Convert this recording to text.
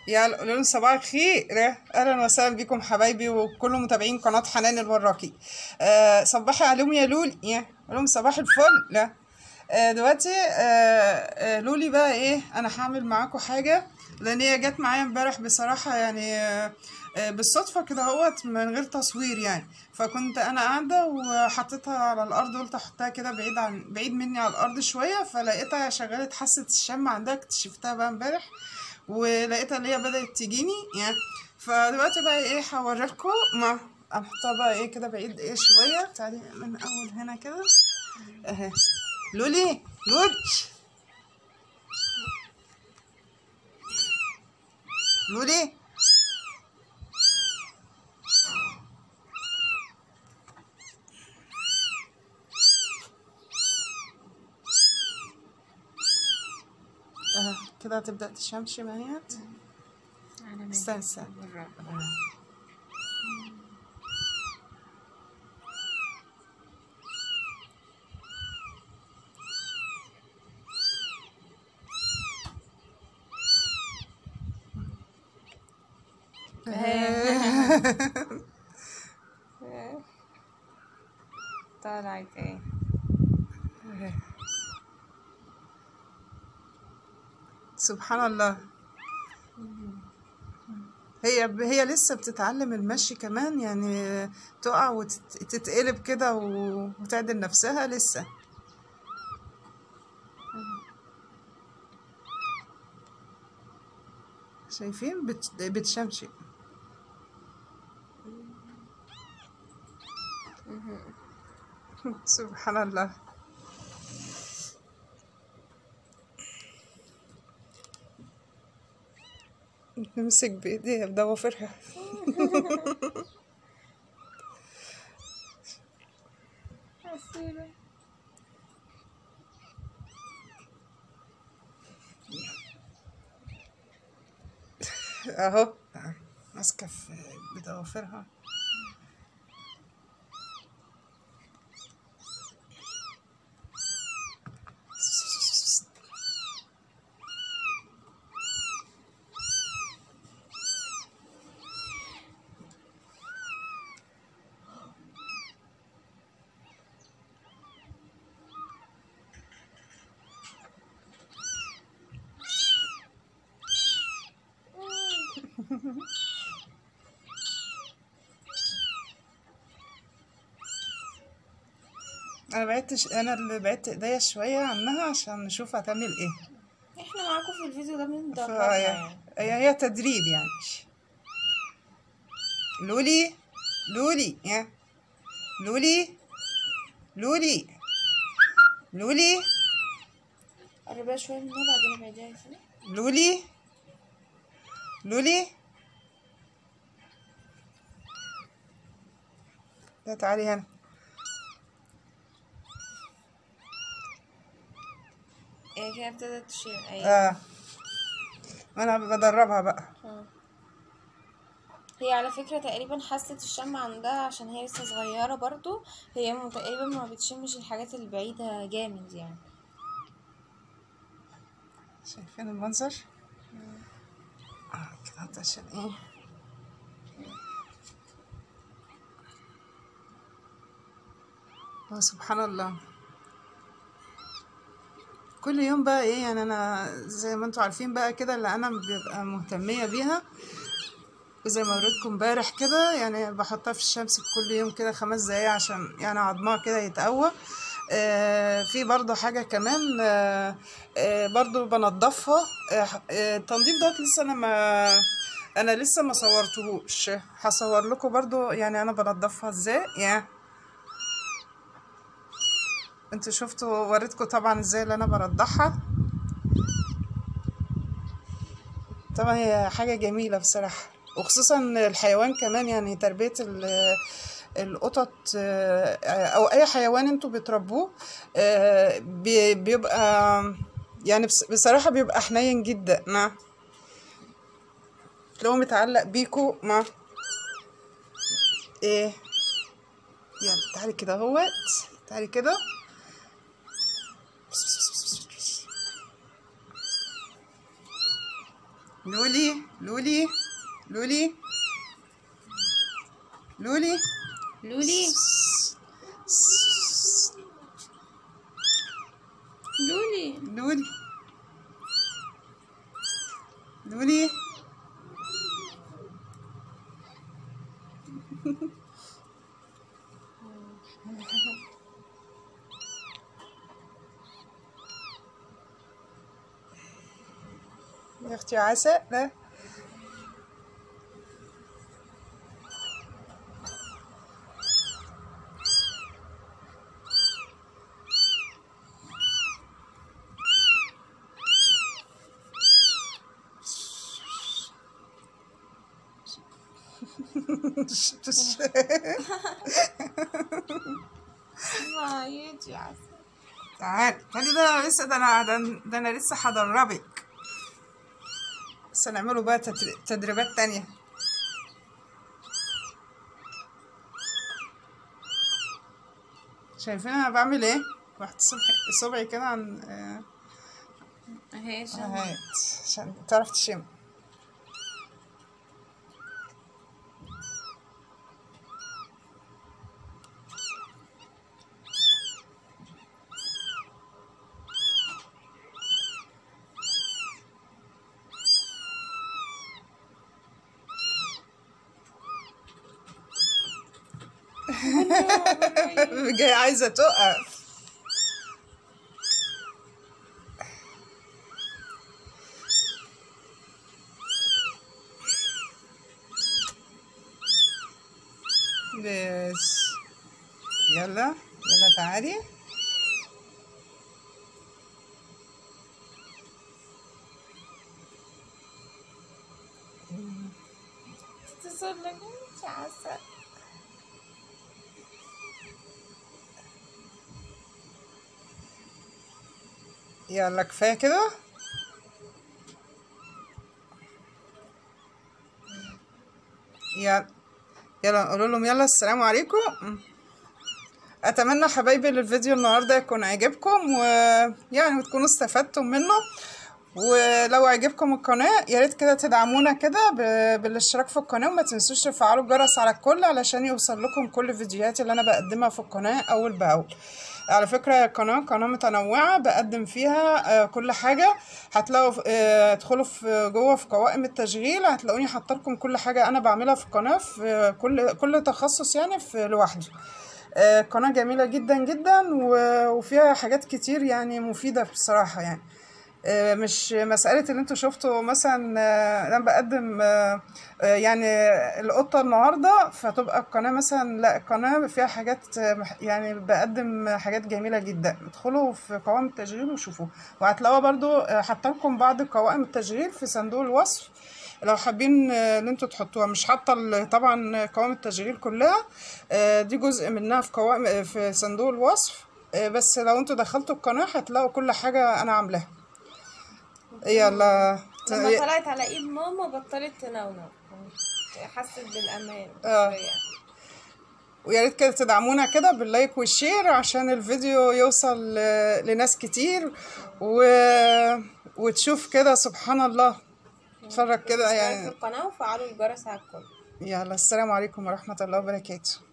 يلا قولوا لهم صباح الخير اهلا وسهلا بكم حبايبي وكل متابعين قناه حنان الوراقي آه صباحي عليهم يا لولي يا قول لهم صباح الفل لا آه دلوقتي آه آه لولي بقى ايه انا هعمل معاكم حاجه لان هي جت معايا امبارح بصراحه يعني آه آه بالصدفه كده اهوت من غير تصوير يعني فكنت انا قاعده وحطيتها على الارض قلت احطها كده بعيد عن بعيد مني على الارض شويه فلقيتها شغاله حاسه الشم عندها اكتشفتها بقى امبارح ولقيتها اللي هي بدأت تجيني يعني فدلوقتي بقى ايه هوريلكوا ما هنحطها بقى ايه كده بعيد ايه شوية تعالي من اول هنا كده اهي لولي لوج لولي اهي كده هتبدأ تشمشم اهيت على استنى استنى طلعت ايه سبحان الله هي هي لسه بتتعلم المشي كمان يعني تقع وتتقلب كده و- وتعدل نفسها لسه شايفين بت- بتشمشي سبحان الله نمسك بإيديها بضوافرها اهو ماسكة في بضوافرها انا بعدت انا اللي بعدت ايديا شوية عنها عشان نشوف هتعمل ايه احنا معاكم في الفيديو ده بندربها فهي يعني هي هي تدريب يعني لولي لولي يا لولي لولي لولي قربها شوية منها بعدين ابعديها كده لولي لولي لا تعالي هنا هي كده ابتدت تشيل ايوه اه انا بدربها بقى آه. هي على فكرة تقريبا حاسة الشم عندها عشان هي لسه صغيرة برضو هي م- تقريبا ما بتشمش الحاجات البعيدة جامد يعني شايفين المنظر اه كده عشان ايه اه سبحان الله كل يوم بقى ايه يعني انا زي ما انتوا عارفين بقى كده اللي انا بيبقى مهتمية بيها وزي ما وريتكم امبارح كده يعني بحطها في الشمس كل يوم كده خمس دقايق عشان يعني عظمها كده يتقوى آه في برضو حاجة كمان آه آه برضو بنضفها آه آه، التنظيف دوت لسه انا ما انا لسه ما صورتهوش هصور لكم برضو يعني انا بنضفها ازاي يعني انتوا شفتوا وريتكم طبعا ازاي اللي انا برضعها طبعا هي حاجة جميلة بصراحة وخصوصا الحيوان كمان يعني تربية ال- القطط آه، أو أي حيوان انتوا بتربوه آه، بي- بيبقى يعني بص- بصراحة بيبقى حنين جدا نعم لو متعلق بيكو ما ايه يلا تعالي كده اهوت تعالي كده لولي لولي لولي لولي لولي لولي لولي لولي يا اختي عسى لا ما يجي عسل تعال تعالي ده أنا لسه ده انا ده, ده انا لسه هدربك بس هنعمله بقى تدر- تدريبات تانية شايفين انا بعمل ايه رحت الصبح صبعي كده عن آه، اهي شم هات عشان تعرف تشم جاي عايزة تقف بس يلا يلا تعالي تصل لك مش عسل يلا كفاية كده يلا يلا نقول لهم يلا السلام عليكم اتمنى حبايبي الفيديو النهارده يكون عجبكم ويعني وتكونوا استفدتم منه ولو عجبكم القناة يا ريت كده تدعمونا كده ب- بالاشتراك في القناة وما تنسوش تفعلوا الجرس على الكل علشان يوصل لكم كل الفيديوهات اللي انا بقدمها في القناة اول باول على فكرة القناة قناة متنوعة بقدم فيها آه، كل حاجة هتلاقوا في- آه، ادخلوا في جوه في قوائم التشغيل هتلاقوني حاطه لكم كل حاجة انا بعملها في القناة في كل كل تخصص يعني في لوحده آه، قناة جميلة جدا جدا و- وفيها حاجات كتير يعني مفيدة بصراحة يعني آه، مش مسألة اللي انتوا شفتوا مثلا آه، انا بقدم آه، آه، يعني القطة النهاردة فتبقى القناة مثلا لا القناة فيها حاجات آه، مح- يعني بقدم حاجات جميلة جدا ادخلوا في قوائم التشغيل وشوفوا وهتلاقوا برضو آه، حاطه لكم بعض قوائم التشغيل في صندوق الوصف لو حابين آه، ان انتوا تحطوها مش حاطه ال- طبعا قوائم التشغيل كلها آه، دي جزء منها في قوائم آه، في صندوق الوصف آه، بس لو انتوا دخلتوا القناة هتلاقوا كل حاجة انا عاملاها يلا لما طلعت على ايد ماما بطلت تنونو حست بالامان آه. شوية. ويا ريت كده تدعمونا كده باللايك والشير عشان الفيديو يوصل ل- لناس كتير و... وتشوف كده سبحان الله اتفرج كده اشتركوا في يعني القناة وفعلوا الجرس على الكل يلا السلام عليكم ورحمة الله وبركاته